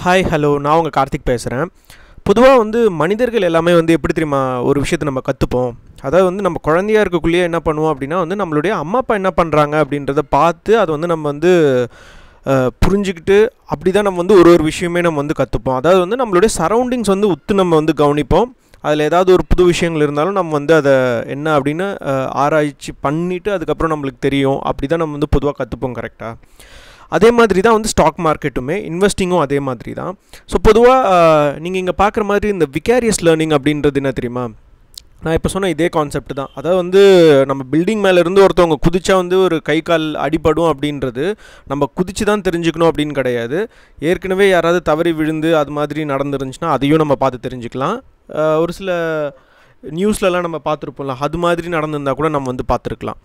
hi hello நான் உங்கள் கார்த்திக் பேசுகிறேன் பொதுவாக வந்து மனிதர்கள் எல்லாமே வந்து எப்படி தெரியுமா ஒரு விஷயத்தை நம்ம கற்றுப்போம் அதாவது வந்து நம்ம குழந்தையா இருக்கக்குள்ளேயே என்ன பண்ணுவோம் அப்படின்னா வந்து நம்மளுடைய அம்மா அப்பா என்ன பண்ணுறாங்க அப்படின்றத பார்த்து அதை வந்து நம்ம வந்து அஹ், புரிஞ்சுக்கிட்டு அப்படி தான் நம்ம வந்து ஒரு ஒரு விஷயமே நம்ம வந்து கற்றுப்போம் அதாவது வந்து நம்மளுடைய சரௌண்டிங்ஸ் வந்து உத்து நம்ம வந்து கவனிப்போம் அதில் ஏதாவது ஒரு புது விஷயங்கள் இருந்தாலும் நம்ம வந்து அதை என்ன அப்படின்னு அஹ், ஆராய்ச்சி பண்ணிவிட்டு அதுக்கப்புறம் நம்மளுக்கு தெரியும் அப்படி தான் நம்ம வந்து பொதுவாக கற்றுப்போம் கரெக்டாக அதே மாதிரி தான் வந்து ஸ்டாக் மார்க்கெட்டுமே இன்வெஸ்டிங்கும் அதே மாதிரி தான் ஸோ பொதுவாக நீங்கள் இங்கே பார்க்குற மாதிரி இந்த விகாரியஸ் லேர்னிங் அப்படின்றது என்ன தெரியுமா நான் இப்போ சொன்ன இதே கான்செப்ட் தான் அதாவது வந்து நம்ம பில்டிங் மேலேருந்து ஒருத்தவங்க குதிச்சா வந்து ஒரு கை கால் அடிபடும் அப்படின்றது நம்ம குதிச்சு தான் தெரிஞ்சுக்கணும் அப்படின்னு கிடையாது ஏற்கனவே யாராவது தவறி விழுந்து அது மாதிரி நடந்துருந்துச்சுன்னா அதையும் நம்ம பார்த்து தெரிஞ்சுக்கலாம் அஹ் ஒரு சில நியூஸ்லலாம் நம்ம பார்த்துருப்போம்ல அது மாதிரி நடந்திருந்தா கூட நம்ம வந்து பார்த்துருக்கலாம்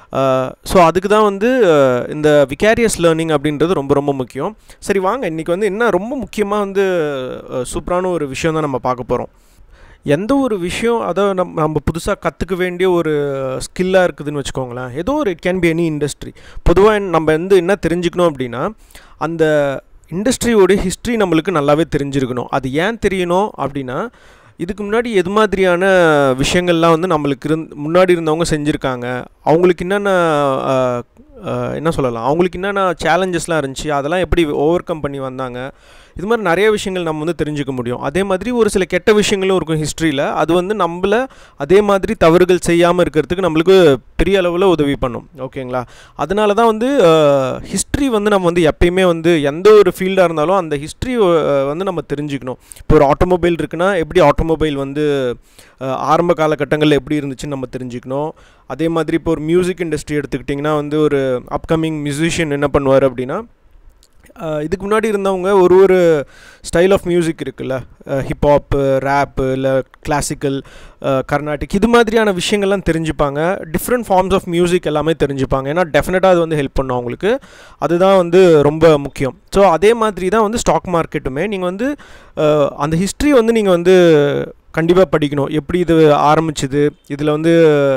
ஸோ அதுக்கு தான் வந்து அஹ், இந்த விகாரியஸ் லேர்னிங் அப்படின்றது ரொம்ப ரொம்ப முக்கியம் சரி வாங்க இன்றைக்கி வந்து என்ன ரொம்ப முக்கியமாக வந்து அஹ், சூப்பரான ஒரு விஷயம் தான் நம்ம பார்க்க போகிறோம் எந்த ஒரு விஷயம் அதை நம்ம நம்ம புதுசாக கற்றுக்க வேண்டிய ஒரு ஸ்கில்லாக இருக்குதுன்னு வச்சுக்கோங்களேன் ஏதோ ஒரு it can be any industry பொதுவாக நம்ம வந்து என்ன தெரிஞ்சுக்கணும் அப்படின்னா அந்த இண்டஸ்ட்ரியோட ஹிஸ்ட்ரி நம்மளுக்கு நல்லாவே தெரிஞ்சிருக்கணும் அது ஏன் தெரியணும் அப்படின்னா இதுக்கு முன்னாடி எது மாதிரியான விஷயங்கள்லாம் வந்து நம்மளுக்கு இருந் முன்னாடி இருந்தவங்க செஞ்சுருக்காங்க அவங்களுக்கு என்னென்ன அஹ், அஹ், என்ன சொல்லலாம் அவங்களுக்கு என்னென்ன சேலஞ்சஸ்லாம் இருந்துச்சு அதெல்லாம் எப்படி ஓவர் கம் பண்ணி வந்தாங்க இது மாதிரி நிறைய விஷயங்கள் நம்ம வந்து தெரிஞ்சுக்க முடியும் அதே மாதிரி ஒரு சில கெட்ட விஷயங்களும் இருக்கும் ஹிஸ்ட்ரியில் அது வந்து நம்மள அதே மாதிரி தவறுகள் செய்யாமல் இருக்கிறதுக்கு நம்மளுக்கு பெரிய அளவில் உதவி பண்ணும் ஓகேங்களா அதனால தான் வந்து ஹிஸ்ட்ரி வந்து நம்ம வந்து எப்பயுமே வந்து எந்த ஒரு ஃபீல்டாக இருந்தாலும் அந்த ஹிஸ்ட்ரி வந்து நம்ம தெரிஞ்சுக்கணும் இப்போ ஒரு ஆட்டோமொபைல் இருக்குன்னா எப்படி ஆட்டோமொபைல் வந்து அஹ், ஆரம்ப காலகட்டங்களில் எப்படி இருந்துச்சுன்னு நம்ம தெரிஞ்சுக்கணும் அதே மாதிரி இப்போ ஒரு மியூசிக் இண்டஸ்ட்ரி எடுத்துக்கிட்டிங்கன்னா வந்து ஒரு அப்கமிங் மியூசிஷியன் என்ன பண்ணுவார் அப்படின்னா அஹ், இதுக்கு முன்னாடி இருந்தவங்க ஒரு ஒரு ஸ்டைல் ஆஃப் மியூசிக் இருக்குல்ல ஹிப்ஹாப்பு ரேப்பு இல்லை கிளாசிக்கல் கர்நாடிக் இது மாதிரியான விஷயங்கள்லாம் தெரிஞ்சுப்பாங்க டிஃப்ரெண்ட் ஃபார்ம்ஸ் ஆஃப் மியூசிக் எல்லாமே தெரிஞ்சுப்பாங்க ஏன்னா டெஃபினட்டாக அது வந்து ஹெல்ப் பண்ணும் அவங்களுக்கு அதுதான் வந்து ரொம்ப முக்கியம் ஸோ அதே மாதிரி தான் வந்து ஸ்டாக் மார்க்கெட்டுமே நீங்கள் வந்து அஹ், அந்த ஹிஸ்ட்ரி வந்து நீங்கள் வந்து கண்டிப்பாக படிக்கணும் எப்படி இது ஆரம்பிச்சுது இதில் வந்து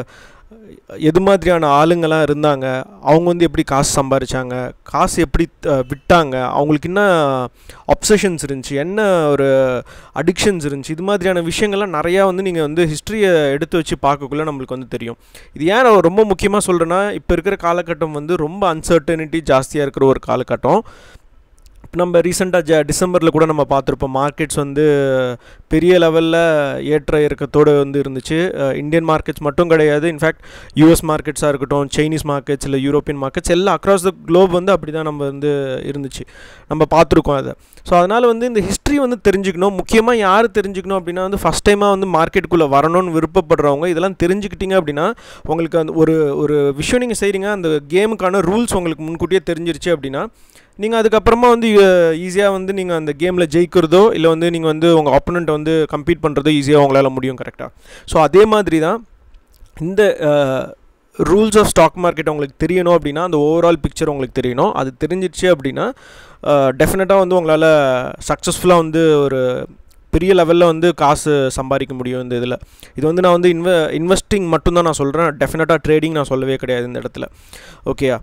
எது மாதிரியான ஆளுங்கள்லாம் இருந்தாங்க அவங்க வந்து எப்படி காசு சம்பாரிச்சாங்க காசு எப்படி அஹ், விட்டாங்க அவங்களுக்கு என்ன அப்சஷன்ஸ் இருந்துச்சு என்ன ஒரு அடிக்ஷன்ஸ் இருந்துச்சு இது மாதிரியான விஷயங்கள்லாம் நிறையா வந்து நீங்கள் வந்து ஹிஸ்ட்ரியை எடுத்து வச்சு பார்க்கக்குள்ள நம்மளுக்கு வந்து தெரியும் இது ஏன் நான் ரொம்ப முக்கியமாக சொல்கிறேன்னா இப்போ இருக்கிற காலகட்டம் வந்து ரொம்ப அன்சர்டனிட்டி ஜாஸ்தியாக இருக்கிற ஒரு காலகட்டம் இப்போ நம்ம ரீசெண்டாக ஜ டிசம்பரில் கூட நம்ம பார்த்துருப்போம் மார்க்கெட்ஸ் வந்து பெரிய லெவலில் ஏற்ற இறக்கத்தோடு வந்து இருந்துச்சு அஹ் இந்தியன் மார்க்கெட்ஸ் மட்டும் கிடையாது இன்ஃபேக்ட் யூஎஸ் மார்க்கெட்ஸாக இருக்கட்டும் சைனீஸ் மார்க்கெட்ஸ் இல்லை யூரோப்பியன் மார்க்கெட்ஸ் எல்லாம் அக்ராஸ் த குளோப் வந்து அப்படி தான் நம்ம வந்து இருந்துச்சு நம்ம பார்த்துருக்கோம் அதை ஸோ அதனால் வந்து இந்த ஹிஸ்ட்ரி வந்து தெரிஞ்சுக்கணும் முக்கியமாக யார் தெரிஞ்சுக்கணும் அப்படின்னா வந்து ஃபஸ்ட் டைமாக வந்து மார்க்கெட்டுக்குள்ளே வரணும்னு விருப்பப்படுறவங்க இதெல்லாம் தெரிஞ்சுக்கிட்டீங்க அப்படின்னா உங்களுக்கு அந்த ஒரு ஒரு விஷயம் நீங்கள் செய்கிறீங்க அந்த கேமுக்கான ரூல்ஸ் உங்களுக்கு முன்கூட்டியே தெரிஞ்சிருச்சு அப்படின்னா நீங்கள் அதுக்கப்புறமா வந்து ஈஸியாக வந்து நீங்கள் அந்த கேமில் ஜெயிக்கிறதோ இல்லை வந்து நீங்கள் வந்து உங்கள் ஆப்போனண்ட்டை வந்து கம்பீட் பண்ணுறதோ ஈஸியாக உங்களால் முடியும் கரெக்டாக ஸோ அதே மாதிரி தான் இந்த ரூல்ஸ் ஆஃப் ஸ்டாக் மார்க்கெட் உங்களுக்கு தெரியணும் அப்படின்னா அந்த ஓவரால் பிக்சர் உங்களுக்கு தெரியணும் அது தெரிஞ்சிடுச்சு அப்படின்னா டெஃபினட்டாக வந்து உங்களால் சக்ஸஸ்ஃபுல்லாக வந்து ஒரு பெரிய லெவலில் வந்து காசு சம்பாதிக்க முடியும் இந்த இதில் இது வந்து நான் வந்து இன்வெ இன்வெஸ்டிங் மட்டும்தான் நான் சொல்கிறேன் டெஃபினட்டாக ட்ரேடிங் நான் சொல்லவே கிடையாது இந்த இடத்துல ஓகேயா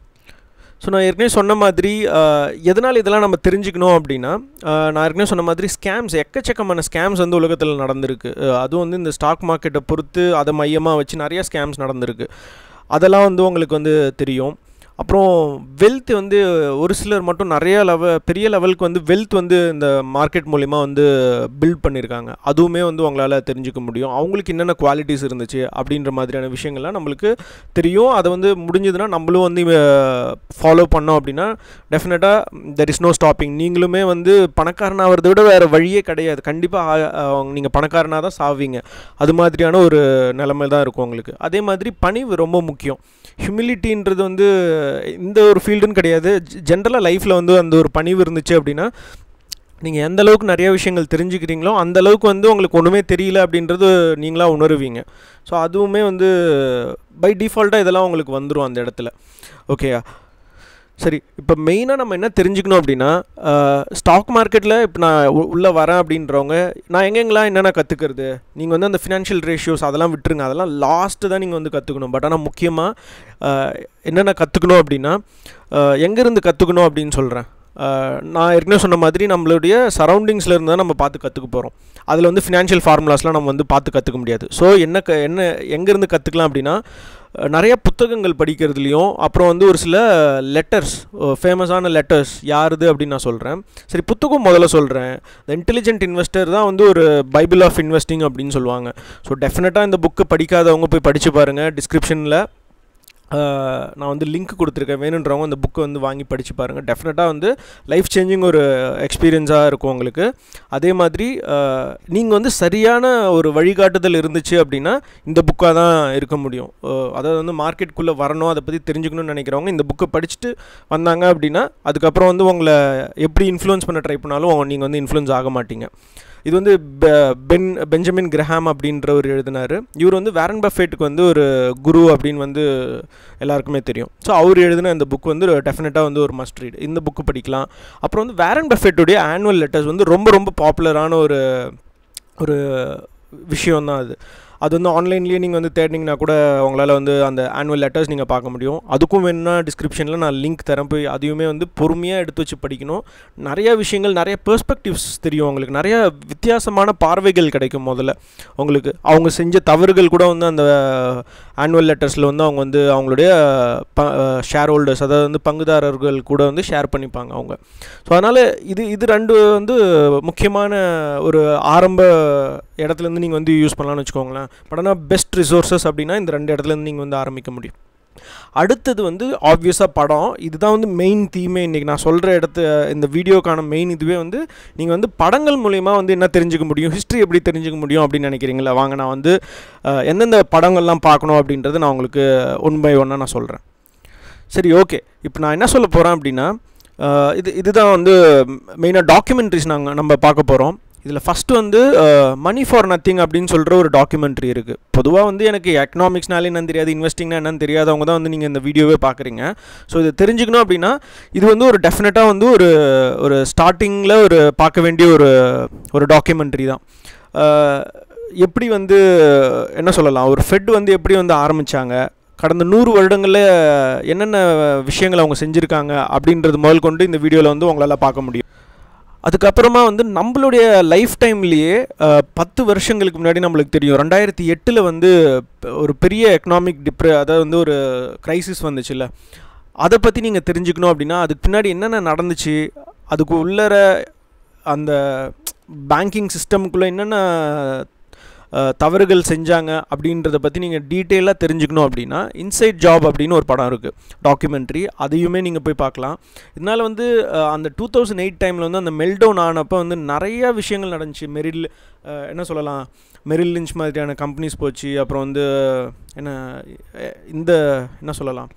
ஸோ நான் ஏற்கனவே சொன்ன மாதிரி அஹ், எதனால் இதெல்லாம் நம்ம தெரிஞ்சுக்கணும் அப்படின்னா அஹ், நான் ஏற்கனவே சொன்ன மாதிரி ஸ்கேம்ஸ் எக்கச்சக்கமான ஸ்கேம்ஸ் வந்து உலகத்தில் நடந்திருக்கு அஹ், அதுவும் வந்து இந்த ஸ்டாக் மார்க்கெட்டை பொறுத்து அதை மையமாக வச்சு நிறைய ஸ்கேம்ஸ் நடந்திருக்கு அதெல்லாம் வந்து உங்களுக்கு வந்து தெரியும் அப்புறம் வெல்த் வந்து ஒரு சிலர் மட்டும் நிறைய லெவ பெரிய லெவலுக்கு வந்து வெல்த் வந்து இந்த மார்க்கெட் மூலிமா வந்து பில்ட் பண்ணியிருக்காங்க அதுவுமே வந்து உங்களால் தெரிஞ்சுக்க முடியும் அவங்களுக்கு என்னென்ன குவாலிட்டிஸ் இருந்துச்சு அப்படின்ற மாதிரியான விஷயங்கள்லாம் நம்மளுக்கு தெரியும் அதை வந்து முடிஞ்சதுன்னா நம்மளும் வந்து ஃபாலோ பண்ணோம் அப்படின்னா டெஃபினட்டாக தெர் இஸ் நோ ஸ்டாப்பிங் நீங்களுமே வந்து பணக்காரன் ஆகிறத விட வேறு வழியே கிடையாது கண்டிப்பாக நீங்கள் பணக்காரனாக தான் சாவீங்க அது மாதிரியான ஒரு நிலைமை தான் இருக்கும் உங்களுக்கு அதே மாதிரி பணிவு ரொம்ப முக்கியம் ஹியூமிலிட்டின்றது வந்து இந்த ஒரு ஃபீல்டுன்னு கிடையாது ஜென்ரலாக லைஃப்பில் வந்து அந்த ஒரு பணிவு இருந்துச்சு அப்படின்னா நீங்கள் எந்த அளவுக்கு நிறைய விஷயங்கள் தெரிஞ்சுக்கிறீங்களோ அந்த அளவுக்கு வந்து உங்களுக்கு ஒன்றுமே தெரியல அப்படின்றது நீங்களாக உணருவீங்க ஸோ அதுவுமே வந்து பை டிஃபால்ட்டாக இதெல்லாம் உங்களுக்கு வந்துடும் அந்த இடத்துல ஓகேயா சரி இப்போ மெயினாக நம்ம என்ன தெரிஞ்சுக்கணும் அப்படின்னா ஸ்டாக் மார்க்கெட்டில் இப்போ நான் உ- உள்ளே வரேன் அப்படின்றவங்க நான் எங்கெங்கெல்லாம் என்னென்ன கற்றுக்கிறது நீங்கள் வந்து அந்த ஃபினான்ஷியல் ரேஷியோஸ் அதெல்லாம் விட்டுருங்க அதெல்லாம் லாஸ்ட்டு தான் நீங்கள் வந்து கற்றுக்கணும் பட் ஆனால் முக்கியமாக என்னென்ன கற்றுக்கணும் அப்படின்னா எங்கேருந்து கற்றுக்கணும் அப்படின்னு சொல்கிறேன் நான் ஏற்கனவே சொன்ன மாதிரி நம்மளுடைய சரௌண்டிங்ஸில் இருந்து தான் நம்ம பார்த்து கற்றுக்க போகிறோம் அதில் வந்து ஃபினான்ஷியல் ஃபார்முலாஸ்லாம் நம்ம வந்து பார்த்து கற்றுக்க முடியாது ஸோ என்ன க என்ன எங்கேருந்து கற்றுக்கலாம் அப்படின்னா நிறைய புத்தகங்கள் படிக்கிறதுலையும் அப்புறம் வந்து ஒரு சில லெட்டர்ஸ் ஃபேமஸான லெட்டர்ஸ் யாருது அப்படின்னு நான் சொல்கிறேன் சரி புத்தகம் முதல்ல சொல்கிறேன் த இன்டெலிஜென்ட் இன்வெஸ்டர் தான் வந்து ஒரு பைபிள் ஆஃப் இன்வெஸ்டிங் அப்படின்னு சொல்லுவாங்க ஸோ டெஃபினட்டாக இந்த புக்கு படிக்காதவங்க போய் படித்து பாருங்கள் டிஸ்கிரிப்ஷனில் நான் வந்து லிங்க் கொடுத்துருக்கேன் வேணுன்றவங்க அந்த புக்கை வந்து வாங்கி படித்து பாருங்கள் டெஃபினட்டாக வந்து லைஃப் சேஞ்சிங் ஒரு எக்ஸ்பீரியன்ஸாக இருக்கும் உங்களுக்கு அதே மாதிரி நீங்கள் வந்து சரியான ஒரு வழிகாட்டுதல் இருந்துச்சு அப்படின்னா இந்த புக்காக தான் இருக்க முடியும் அதாவது வந்து மார்க்கெட்டுக்குள்ளே வரணும் அதை பற்றி தெரிஞ்சுக்கணும்னு நினைக்கிறவங்க இந்த புக்கை படிச்சுட்டு வந்தாங்க அப்படின்னா அதுக்கப்புறம் வந்து உங்களை எப்படி இன்ஃப்ளூயன்ஸ் பண்ண ட்ரை பண்ணாலும் நீங்கள் வந்து இன்ஃப்ளூயன்ஸ் ஆக மாட்டீங்க இது வந்து பென் பெஞ்சமின் கிரஹாம் அப்படின்றவர் எழுதினார் இவர் வந்து வேரன் பஃபேட்டுக்கு வந்து ஒரு குரு அப்படின்னு வந்து எல்லாருக்குமே தெரியும் ஸோ அவர் எழுதின இந்த புக் வந்து டெஃபினட்டாக வந்து ஒரு மஸ்ட் ரீட் இந்த புக்கு படிக்கலாம் அப்புறம் வந்து வேரன் பஃபேட்டுடைய ஆனுவல் லெட்டர்ஸ் வந்து ரொம்ப ரொம்ப பாப்புலரான ஒரு ஒரு விஷயம் தான் அது அது வந்து ஆன்லைன்லேயே நீங்கள் வந்து தேடினீங்கன்னா கூட உங்களால் வந்து அந்த ஆனுவல் லெட்டர்ஸ் நீங்கள் பார்க்க முடியும் அதுக்கும் வேணும்னா டிஸ்கிரிப்ஷனில் நான் லிங்க் தரேன் போய் அதையுமே வந்து பொறுமையாக எடுத்து வச்சு படிக்கணும் நிறைய விஷயங்கள் நிறைய பெர்ஸ்பெக்டிவ்ஸ் தெரியும் உங்களுக்கு நிறைய வித்தியாசமான பார்வைகள் கிடைக்கும் முதல்ல உங்களுக்கு அவங்க செஞ்ச தவறுகள் கூட வந்து அந்த ஆனுவல் லெட்டர்ஸில் வந்து அவங்க வந்து அவங்களுடைய ப ஷேர் ஹோல்டர்ஸ் அதாவது வந்து பங்குதாரர்கள் கூட வந்து ஷேர் பண்ணிப்பாங்க அவங்க ஸோ அதனால் இது இது ரெண்டு வந்து முக்கியமான ஒரு ஆரம்ப இடத்துலேருந்து நீங்கள் வந்து யூஸ் பண்ணலாம்னு வச்சுக்கோங்களேன் பட் ஆனால் பெஸ்ட் ரிசோர்ஸஸ் அப்படின்னா இந்த ரெண்டு இடத்துலேருந்து நீங்கள் வந்து ஆரம்பிக்க முடியும் அடுத்தது வந்து ஆப்வியஸாக படம் இதுதான் வந்து மெயின் தீமே இன்றைக்கி நான் சொல்கிற இடத்து இந்த வீடியோக்கான மெயின் இதுவே வந்து நீங்கள் வந்து படங்கள் மூலிமா வந்து என்ன தெரிஞ்சுக்க முடியும் ஹிஸ்ட்ரி எப்படி தெரிஞ்சுக்க முடியும் அப்படின்னு நினைக்கிறீங்களா வாங்க நான் வந்து எந்தெந்த படங்கள்லாம் பார்க்கணும் அப்படின்றது நான் உங்களுக்கு ஒன் பை ஒன்னாக நான் சொல்கிறேன் சரி ஓகே இப்போ நான் என்ன சொல்ல போகிறேன் அப்படின்னா இது இதுதான் வந்து மெயினாக டாக்குமெண்ட்ரிஸ் நாங்கள் நம்ம பார்க்க போகிறோம் இதில் ஃபஸ்ட்டு வந்து மணி ஃபார் நத்திங் அப்படின்னு சொல்கிற ஒரு டாக்குமெண்ட்ரி இருக்குது பொதுவாக வந்து எனக்கு எக்கனாமிக்ஸ்னாலே என்னன்னு தெரியாது இன்வெஸ்டிங்னா என்னன்னு தெரியாதவங்க தான் வந்து நீங்கள் இந்த வீடியோவே பார்க்குறீங்க ஸோ இதை தெரிஞ்சுக்கணும் அப்படின்னா இது வந்து ஒரு டெஃபினட்டாக வந்து ஒரு ஒரு ஸ்டார்டிங்கில் ஒரு பார்க்க வேண்டிய ஒரு ஒரு டாக்குமெண்ட்ரி தான் எப்படி வந்து என்ன சொல்லலாம் ஒரு ஃபெட் வந்து எப்படி வந்து ஆரம்பித்தாங்க கடந்த நூறு வருடங்களில் என்னென்ன விஷயங்கள் அவங்க செஞ்சுருக்காங்க அப்படின்றது முதல் கொண்டு இந்த வீடியோவில் வந்து உங்களால் பார்க்க முடியும் அதுக்கப்புறமா வந்து நம்மளுடைய லைஃப் டைம்லேயே பத்து வருஷங்களுக்கு முன்னாடி நம்மளுக்கு தெரியும் ரெண்டாயிரத்தி எட்டில் வந்து ஒரு பெரிய எக்கனாமிக் டிப்ர அதாவது வந்து ஒரு க்ரைசிஸ் வந்துச்சுல்ல அதை பற்றி நீங்கள் தெரிஞ்சுக்கணும் அப்படின்னா அதுக்கு பின்னாடி என்னென்ன நடந்துச்சு அதுக்கு உள்ளர அந்த பேங்கிங் சிஸ்டமுக்குள்ளே என்னென்ன தவறுகள் செஞ்சாங்க அப்படின்றத பற்றி நீங்கள் டீட்டெயிலாக தெரிஞ்சுக்கணும் அப்படின்னா இன்சைட் ஜாப் அப்படின்னு ஒரு படம் இருக்குது டாக்குமெண்ட்ரி அதையுமே நீங்கள் போய் பார்க்கலாம் இதனால் வந்து அந்த டூ தௌசண்ட் எயிட் டைமில் வந்து அந்த மெல்டவுன் ஆனப்போ வந்து நிறையா விஷயங்கள் நடந்துச்சு மெரில் என்ன சொல்லலாம் மெரில் லிஞ்ச் மாதிரியான கம்பெனிஸ் போச்சு அப்புறம் வந்து என்ன இந்த என்ன சொல்லலாம்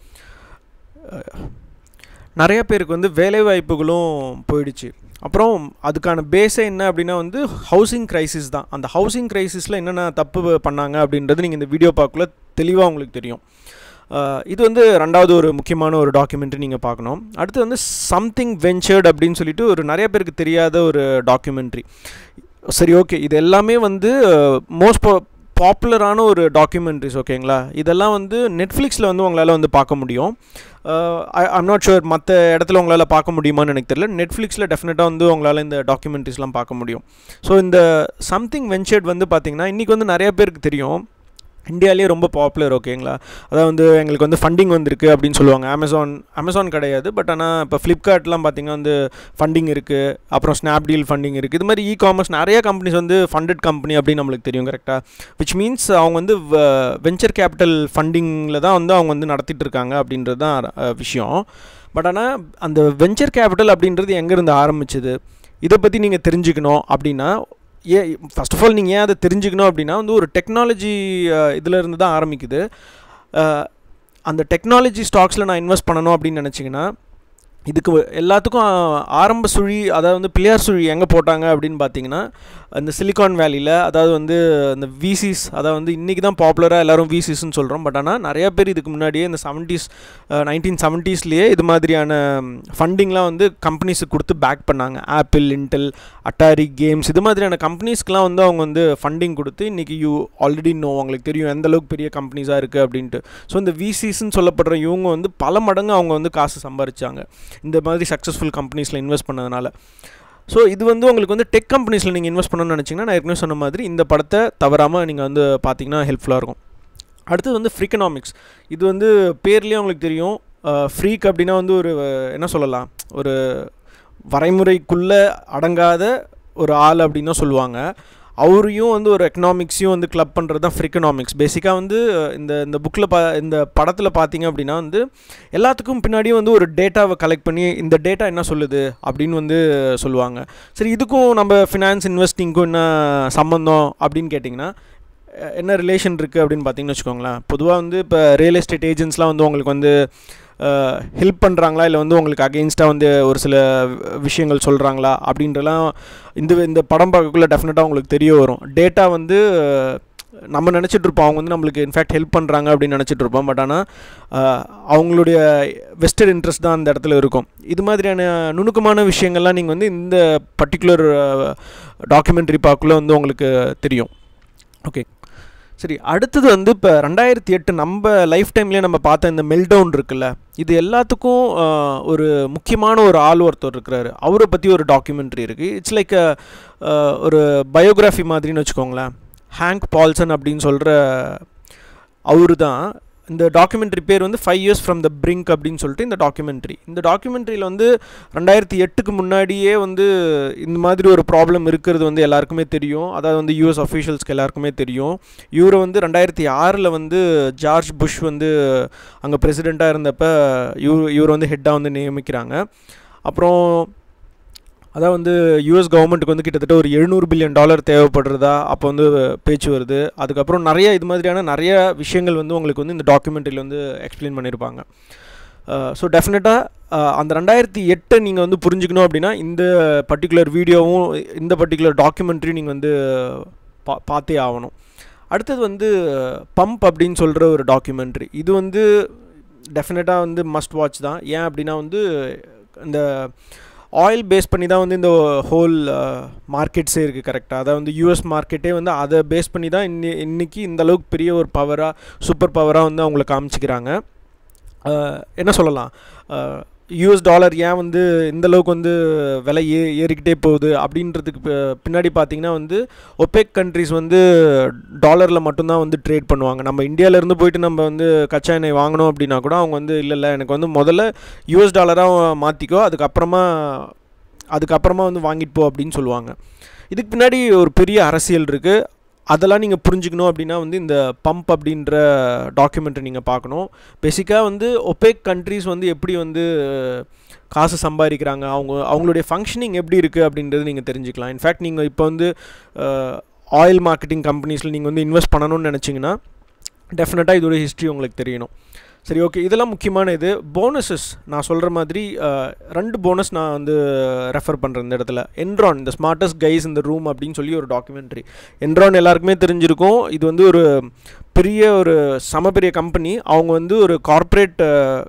நிறைய பேருக்கு வந்து வேலைவாய்ப்புகளும் போயிடுச்சு அப்புறம் அதுக்கான பேஸே என்ன அப்படின்னா வந்து ஹவுசிங் க்ரைசிஸ் தான் அந்த ஹவுசிங் க்ரைசிஸில் என்னென்ன தப்பு பண்ணாங்க அப்படின்றது நீங்கள் இந்த வீடியோ பார்க்கல தெளிவாக உங்களுக்கு தெரியும் இது வந்து ரெண்டாவது ஒரு முக்கியமான ஒரு டாக்குமெண்ட்ரி நீங்கள் பார்க்கணும் அடுத்து வந்து சம்திங் வெஞ்சர்ட் அப்படின்னு சொல்லிட்டு ஒரு நிறைய பேருக்கு தெரியாத ஒரு டாக்குமெண்ட்ரி சரி ஓகே இது எல்லாமே வந்து மோஸ்ட் பாப்புலரான ஒரு டாக்குமெண்ட்ரிஸ் ஓகேங்களா இதெல்லாம் வந்து நெட்ஃப்ளிக்ஸில் வந்து உங்களால் வந்து பார்க்க முடியும் ஐம் நாட் ஷுர் மற்ற இடத்துல உங்களால் பார்க்க முடியுமான்னு எனக்கு தெரியல நெட்ஃப்ளிக்ஸில் டெஃபினட்டாக வந்து உங்களால் இந்த டாக்குமெண்ட்ரிஸ்லாம் பார்க்க முடியும் ஸோ இந்த சம்திங் வென்ச்சர்ட் வந்து பார்த்திங்கன்னா இன்றைக்கி வந்து நிறைய பேருக்கு தெரியும் இந்தியாவிலே ரொம்ப பாப்புலர் ஓகேங்களா அதாவது வந்து எங்களுக்கு வந்து ஃபண்டிங் வந்திருக்கு அப்படின்னு சொல்லுவாங்க அமேசான் அமேசான் கிடையாது பட் ஆனால் இப்போ ஃப்ளிப்கார்ட்லாம் பார்த்திங்கன்னா வந்து ஃபண்டிங் இருக்குது அப்புறம் ஸ்னாப்டீல் ஃபண்டிங் இருக்குது இது மாதிரி இ காமர்ஸ் நிறைய கம்பெனிஸ் வந்து ஃபண்டட் கம்பெனி அப்படின்னு நம்மளுக்கு தெரியும் கரெக்டாக விச் மீன்ஸ் அவங்க வந்து வெஞ்சர் கேபிட்டல் ஃபண்டிங்கில் தான் வந்து அவங்க வந்து நடத்திட்டு இருக்காங்க அப்படின்றது தான் விஷயம் பட் ஆனால் அந்த வெஞ்சர் கேபிட்டல் அப்படின்றது எங்கேருந்து ஆரம்பிச்சது இதை பற்றி நீங்கள் தெரிஞ்சுக்கணும் அப்படின்னா ஏன் ஃபஸ்ட் ஆஃப் ஆல் நீங்கள் ஏன் அதை தெரிஞ்சுக்கணும் அப்படின்னா வந்து ஒரு டெக்னாலஜி இதில் இருந்து தான் ஆரம்பிக்குது அந்த டெக்னாலஜி ஸ்டாக்ஸில் நான் இன்வெஸ்ட் பண்ணணும் அப்படின்னு நினச்சிங்கன்னா இதுக்கு எல்லாத்துக்கும் ஆரம்ப சுழி அதாவது வந்து பிள்ளையார் சுழி எங்கே போட்டாங்க அப்படின்னு பார்த்தீங்கன்னா இந்த சிலிகான் வேலியில் அதாவது வந்து இந்த விசிஸ் அதாவது வந்து இன்றைக்கி தான் பாப்புலராக எல்லோரும் விசிஸ்ன்னு சொல்கிறோம் பட் ஆனால் நிறையா பேர் இதுக்கு முன்னாடியே இந்த செவன்ட்டீஸ் நைன்டீன் செவன்ட்டீஸ்லேயே இது மாதிரியான ஃபண்டிங்லாம் வந்து கம்பெனிஸுக்கு கொடுத்து பேக் பண்ணாங்க ஆப்பிள் இன்டெல் அட்டாரி கேம்ஸ் இது மாதிரியான கம்பெனிஸ்க்கெலாம் வந்து அவங்க வந்து ஃபண்டிங் கொடுத்து இன்றைக்கி யூ ஆல்ரெடி நோ அவங்களுக்கு தெரியும் எந்த அளவுக்கு பெரிய கம்பெனிஸாக இருக்குது அப்படின்ட்டு ஸோ இந்த விசிஸ்ன்னு சொல்லப்படுற இவங்க வந்து பல மடங்கு அவங்க வந்து காசு சம்பாரிச்சாங்க இந்த மாதிரி சக்ஸஸ்ஃபுல் கம்பெனிஸில் இன்வெஸ்ட் பண்ணதுனால ஸோ இது வந்து உங்களுக்கு வந்து டெக் கம்பெனிஸில் நீங்கள் இன்வெஸ்ட் பண்ணணும்னு நினச்சிங்கன்னா நான் ஏற்கனவே சொன்ன மாதிரி இந்த படத்தை தவறாமல் நீங்கள் வந்து பார்த்தீங்கன்னா ஹெல்ப்ஃபுல்லாக இருக்கும் அடுத்தது வந்து ஃப்ரீக்கனாமிக்ஸ் இது வந்து பேர்லேயே உங்களுக்கு தெரியும் ஃப்ரீக் அப்படின்னா வந்து ஒரு என்ன சொல்லலாம் ஒரு வரைமுறைக்குள்ளே அடங்காத ஒரு ஆள் அப்படின்னு தான் சொல்லுவாங்க அவரையும் வந்து ஒரு எக்கனாமிக்ஸையும் வந்து கிளப் பண்ணுறது தான் ஃப்ரிக்கனாமிக்ஸ் பேசிக்காக வந்து இந்த இந்த புக்கில் பா இந்த படத்தில் பார்த்தீங்க அப்படின்னா வந்து எல்லாத்துக்கும் பின்னாடியும் வந்து ஒரு டேட்டாவை கலெக்ட் பண்ணி இந்த டேட்டா என்ன சொல்லுது அப்படின்னு வந்து சொல்லுவாங்க சரி இதுக்கும் நம்ம ஃபினான்ஸ் இன்வெஸ்டிங்க்கும் என்ன சம்மந்தம் அப்படின்னு கேட்டிங்கன்னா என்ன ரிலேஷன் இருக்குது அப்படின்னு பார்த்தீங்கன்னு வச்சுக்கோங்களேன் பொதுவாக வந்து இப்போ ரியல் எஸ்டேட் ஏஜென்ட்ஸ்லாம் வந்து உங்களுக்கு வந்து ஹெல்ப் பண்ணுறாங்களா இல்லை வந்து உங்களுக்கு அகெயின்ஸ்டாக வந்து ஒரு சில விஷயங்கள் சொல்கிறாங்களா அப்படின்றலாம் இந்த இந்த படம் பார்க்கக்குள்ளே டெஃபினட்டாக உங்களுக்கு தெரிய வரும் டேட்டா வந்து நம்ம நினச்சிட்டு இருப்போம் அவங்க வந்து நம்மளுக்கு இன்ஃபேக்ட் ஹெல்ப் பண்ணுறாங்க அப்படின்னு நினச்சிட்டு இருப்போம் பட் ஆனால் அவங்களுடைய வெஸ்டட் இன்ட்ரெஸ்ட் தான் அந்த இடத்துல இருக்கும் இது மாதிரியான நுணுக்கமான விஷயங்கள்லாம் நீங்கள் வந்து இந்த பர்டிகுலர் டாக்குமெண்ட்ரி பார்க்குள்ளே வந்து உங்களுக்கு தெரியும் ஓகே சரி அடுத்தது வந்து இப்போ ரெண்டாயிரத்தி எட்டு நம்ம லைஃப் டைம்லேயே நம்ம பார்த்த இந்த மெல்டவுன் இருக்குல்ல இது எல்லாத்துக்கும் ஒரு முக்கியமான ஒரு ஆள் ஒருத்தர் இருக்கிறாரு அவரை பற்றி ஒரு டாக்குமெண்ட்ரி இருக்குது இட்ஸ் லைக் ஒரு பயோகிராஃபி மாதிரின்னு வச்சுக்கோங்களேன் ஹேங்க் பால்சன் அப்படின்னு சொல்கிற அவரு தான் இந்த டாக்குமெண்ட்ரி பேர் வந்து five years from the brink அப்படின்னு சொல்லிட்டு இந்த டாக்குமெண்ட்ரி இந்த டாக்குமெண்ட்ரியில் வந்து ரெண்டாயிரத்தி எட்டுக்கு முன்னாடியே வந்து இந்த மாதிரி ஒரு ப்ராப்ளம் இருக்கிறது வந்து எல்லாருக்குமே தெரியும் அதாவது வந்து யூஎஸ் அஃபீஷியல்ஸ்க்கு எல்லாருக்குமே தெரியும் இவரை வந்து ரெண்டாயிரத்தி ஆறில் வந்து ஜார்ஜ் புஷ் வந்து அங்கே பிரசிடெண்ட்டாக இருந்தப்போ இவர் இவர் வந்து ஹெட்டாக வந்து நியமிக்கிறாங்க அப்புறம் அதான் வந்து யூஎஸ் கவர்மெண்ட்டுக்கு வந்து கிட்டத்தட்ட ஒரு எழுநூறு பில்லியன் டாலர் தேவைப்படுறதா அப்போ வந்து பேச்சு வருது அதுக்கப்புறம் நிறைய இது மாதிரியான நிறைய விஷயங்கள் வந்து உங்களுக்கு வந்து இந்த டாக்குமெண்ட்ரியில் வந்து எக்ஸ்பிளைன் பண்ணியிருப்பாங்க ஸோ டெஃபினட்டாக அந்த ரெண்டாயிரத்தி எட்டை நீங்கள் வந்து புரிஞ்சுக்கணும் அப்படின்னா இந்த பர்டிகுலர் வீடியோவும் இந்த பர்டிகுலர் டாக்குமெண்ட்ரி நீங்கள் வந்து பா பார்த்தே ஆகணும் அடுத்தது வந்து பம்ப் அப்படின்னு சொல்கிற ஒரு டாக்குமெண்ட்ரி இது வந்து டெஃபினட்டாக வந்து மஸ்ட் வாட்ச் தான் ஏன் அப்படின்னா வந்து இந்த ஆயில் பேஸ் பண்ணி தான் வந்து இந்த ஹோல் மார்க்கெட்ஸே இருக்குது கரெக்டாக அதாவது வந்து யூஎஸ் மார்க்கெட்டே வந்து அதை பேஸ் பண்ணி தான் இன்னி இன்றைக்கி இந்த அளவுக்கு பெரிய ஒரு பவராக சூப்பர் பவராக வந்து அவங்கள காமிச்சிக்கிறாங்க என்ன சொல்லலாம் யூஎஸ் டாலர் ஏன் வந்து இந்த அளவுக்கு வந்து விலை ஏ ஏறிக்கிட்டே போகுது அப்படின்றதுக்கு பின்னாடி பார்த்தீங்கன்னா வந்து ஒபேக் கண்ட்ரிஸ் வந்து டாலரில் மட்டும்தான் வந்து ட்ரேட் பண்ணுவாங்க நம்ம இந்தியாவிலேருந்து போயிட்டு நம்ம வந்து கச்சா எண்ணெய் வாங்கணும் அப்படின்னா கூட அவங்க வந்து இல்லை இல்லை எனக்கு வந்து முதல்ல யூஎஸ் டாலராக மாற்றிக்கோ அதுக்கப்புறமா அதுக்கப்புறமா வந்து வாங்கிட்டு போ அப்படின்னு சொல்லுவாங்க இதுக்கு பின்னாடி ஒரு பெரிய அரசியல் இருக்குது அதெல்லாம் நீங்கள் புரிஞ்சுக்கணும் அப்படின்னா வந்து இந்த பம்ப் அப்படின்ற டாக்குமெண்ட்டை நீங்கள் பார்க்கணும் பேசிக்காக வந்து ஒபேக் கண்ட்ரிஸ் வந்து எப்படி வந்து காசு சம்பாதிக்கிறாங்க அவங்க அவங்களுடைய ஃபங்க்ஷனிங் எப்படி இருக்குது அப்படின்றது நீங்கள் தெரிஞ்சுக்கலாம் இன்ஃபேக்ட் நீங்கள் இப்போ வந்து ஆயில் மார்க்கெட்டிங் கம்பெனிஸில் நீங்கள் வந்து இன்வெஸ்ட் பண்ணணும்னு நினச்சிங்கன்னா டெஃபினட்டாக இதோட ஹிஸ்ட்ரி உங்களுக்கு தெரியணும் சரி ஓகே இதெல்லாம் முக்கியமான இது போனஸஸ் நான் சொல்கிற மாதிரி ரெண்டு போனஸ் நான் வந்து ரெஃபர் பண்ணுறேன் இந்த இடத்துல என்ட்ரான் இந்த ஸ்மார்ட்டஸ்ட் கைஸ் இந்த ரூம் அப்படின்னு சொல்லி ஒரு டாக்குமெண்ட்ரி என்ட்ரான் எல்லாருக்குமே தெரிஞ்சிருக்கும் இது வந்து ஒரு பெரிய ஒரு சம பெரிய கம்பெனி அவங்க வந்து ஒரு கார்ப்பரேட்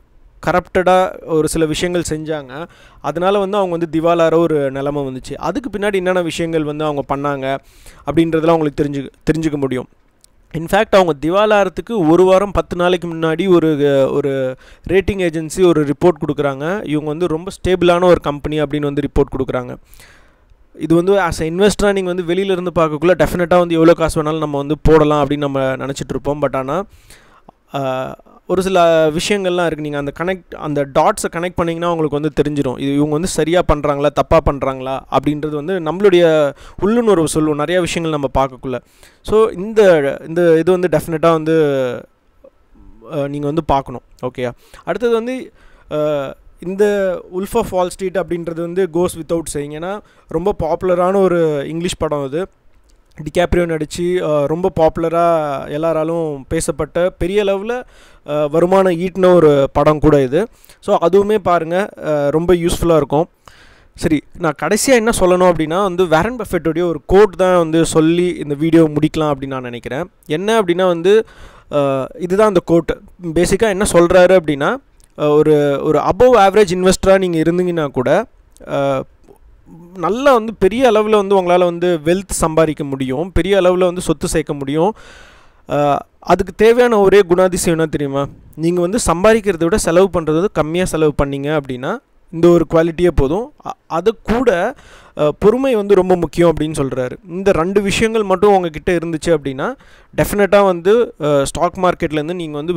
கரப்டடாக ஒரு சில விஷயங்கள் செஞ்சாங்க அதனால் வந்து அவங்க வந்து திவாலார ஒரு நிலமை வந்துச்சு அதுக்கு பின்னாடி என்னென்ன விஷயங்கள் வந்து அவங்க பண்ணாங்க அப்படின்றதெல்லாம் அவங்களுக்கு தெரிஞ்சு தெரிஞ்சுக்க முடியும் இன்ஃபேக்ட் அவங்க திவாலாரத்துக்கு ஒரு வாரம் பத்து நாளைக்கு முன்னாடி ஒரு ஒரு ரேட்டிங் ஏஜென்சி ஒரு ரிப்போர்ட் கொடுக்குறாங்க இவங்க வந்து ரொம்ப ஸ்டேபிளான ஒரு கம்பெனி அப்படின்னு வந்து ரிப்போர்ட் கொடுக்குறாங்க இது வந்து ஆஸ் அ இன்வெஸ்டராக நீங்கள் வந்து வெளியிலேருந்து பார்க்கக்குள்ள டெஃபினட்டாக வந்து எவ்வளோ காசு வேணாலும் நம்ம வந்து போடலாம் அப்படின்னு நம்ம நினச்சிட்டு இருப்போம் பட் ஆனால் ஒரு சில விஷயங்கள்லாம் இருக்குது நீங்கள் அந்த கனெக்ட் அந்த டாட்ஸை கனெக்ட் பண்ணிங்கன்னா உங்களுக்கு வந்து தெரிஞ்சிடும் இது இவங்க வந்து சரியாக பண்ணுறாங்களா தப்பாக பண்ணுறாங்களா அப்படின்றது வந்து நம்மளுடைய உள்ளுணர்வு சொல்லுவோம் நிறையா விஷயங்கள் நம்ம பார்க்கக்குள்ள ஸோ இந்த இந்த இது வந்து டெஃபினட்டாக வந்து நீங்கள் வந்து பார்க்கணும் ஓகே அடுத்தது வந்து இந்த உல்ஃப் ஆஃப் வால் ஸ்ட்ரீட் அப்படின்றது வந்து கோஸ் வித்தவுட் செய்யுங்க ஏன்னா ரொம்ப பாப்புலரான ஒரு இங்கிலீஷ் படம் அது டிகாப்ரியோ நடித்து ரொம்ப பாப்புலராக எல்லாராலும் பேசப்பட்ட பெரிய லெவலில் வருமானம் ஈட்டின ஒரு படம் கூட இது ஸோ அதுவுமே பாருங்கள் ரொம்ப யூஸ்ஃபுல்லாக இருக்கும் சரி நான் கடைசியாக என்ன சொல்லணும் அப்படின்னா வந்து வேரன் பஃபெட்டோடைய ஒரு கோட் தான் வந்து சொல்லி இந்த வீடியோ முடிக்கலாம் அப்படின்னு நான் நினைக்கிறேன் என்ன அப்படின்னா வந்து இதுதான் அந்த கோட் பேசிக்காக என்ன சொல்கிறாரு அப்படின்னா ஒரு ஒரு அபவ் ஆவரேஜ் இன்வெஸ்டராக நீங்கள் இருந்தீங்கன்னா கூட நல்லா வந்து பெரிய அளவில் வந்து உங்களால் வந்து வெல்த் சம்பாதிக்க முடியும் பெரிய அளவில் வந்து சொத்து சேர்க்க முடியும் அதுக்கு தேவையான ஒரே குணாதிசயம் என்ன தெரியுமா நீங்கள் வந்து சம்பாதிக்கிறத விட செலவு பண்ணுறது வந்து கம்மியாக செலவு பண்ணீங்க அப்படின்னா இந்த ஒரு குவாலிட்டியே போதும் அ- அது கூட அஹ், பொறுமை வந்து ரொம்ப முக்கியம் அப்படின்னு சொல்கிறாரு இந்த ரெண்டு விஷயங்கள் மட்டும் உங்ககிட்ட இருந்துச்சு அப்படின்னா டெஃபினட்டாக வந்து ஸ்டாக் மார்க்கெட்லேருந்து நீங்கள் வந்து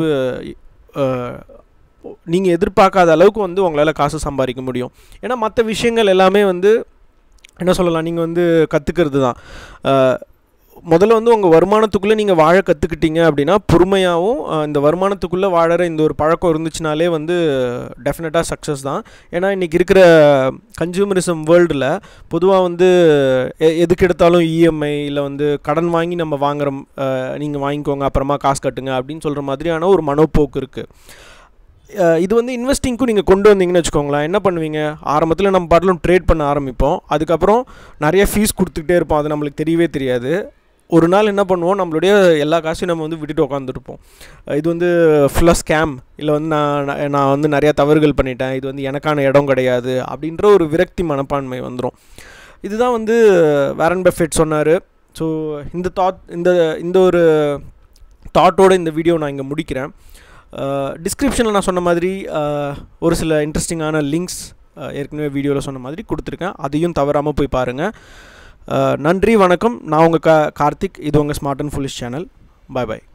நீங்கள் எதிர்பார்க்காத அளவுக்கு வந்து உங்களால் காசு சம்பாதிக்க முடியும் ஏன்னா மற்ற விஷயங்கள் எல்லாமே வந்து என்ன சொல்லலாம் நீங்கள் வந்து கற்றுக்கிறது தான் அஹ், முதல்ல வந்து உங்கள் வருமானத்துக்குள்ளே நீங்கள் வாழ கற்றுக்கிட்டீங்க அப்படின்னா பொறுமையாகவும் அஹ், இந்த வருமானத்துக்குள்ளே வாழற இந்த ஒரு பழக்கம் இருந்துச்சுனாலே வந்து டெஃபினட்டாக சக்ஸஸ் தான் ஏன்னா இன்றைக்கி இருக்கிற கன்சூமரிசம் வேர்ல்டில் பொதுவாக வந்து எ- எதுக்கு எடுத்தாலும் இஎம்ஐ இல்லை வந்து கடன் வாங்கி நம்ம வாங்குறோம் நீங்கள் வாங்கிக்கோங்க அப்புறமா காசு கட்டுங்க அப்படின்னு சொல்கிற மாதிரியான ஒரு மனோப்போக்கு இருக்குது அஹ் இது வந்து இன்வெஸ்டிங்க்கும் நீங்கள் கொண்டு வந்தீங்கன்னு வச்சுக்கோங்களேன் என்ன பண்ணுவீங்க ஆரம்பத்தில் நம்ம பாட்டிலும் ட்ரேட் பண்ண ஆரம்பிப்போம் அதுக்கப்புறம் நிறைய ஃபீஸ் கொடுத்துக்கிட்டே இருப்போம் அது நம்மளுக்கு தெரியவே தெரியாது ஒரு நாள் என்ன பண்ணுவோம் நம்மளுடைய எல்லா காசையும் நம்ம வந்து விட்டுட்டு உட்காந்துருப்போம் இது வந்து ஃபுல்லாக ஸ்கேம் இல்லை வந்து நான் நான் நான் வந்து நிறையா தவறுகள் பண்ணிட்டேன் இது வந்து எனக்கான இடம் கிடையாது அப்படின்ற ஒரு விரக்தி மனப்பான்மை வந்துடும் இதுதான் வந்து வேரன் பெஃபெட் சொன்னார் ஸோ இந்த தாட் இந்த இந்த ஒரு தாட்டோட இந்த வீடியோ நான் இங்கே முடிக்கிறேன் டிஸ்கிரிப்ஷனில் நான் சொன்ன மாதிரி அஹ், ஒரு சில இன்ட்ரெஸ்டிங்கான லிங்க்ஸ் ஏற்கனவே வீடியோவில் சொன்ன மாதிரி கொடுத்துருக்கேன் அதையும் தவறாமல் போய் பாருங்கள் நன்றி வணக்கம் நான் உங்கள் கா கார்த்திக் இது உங்கள் smart and foolish channel bye bye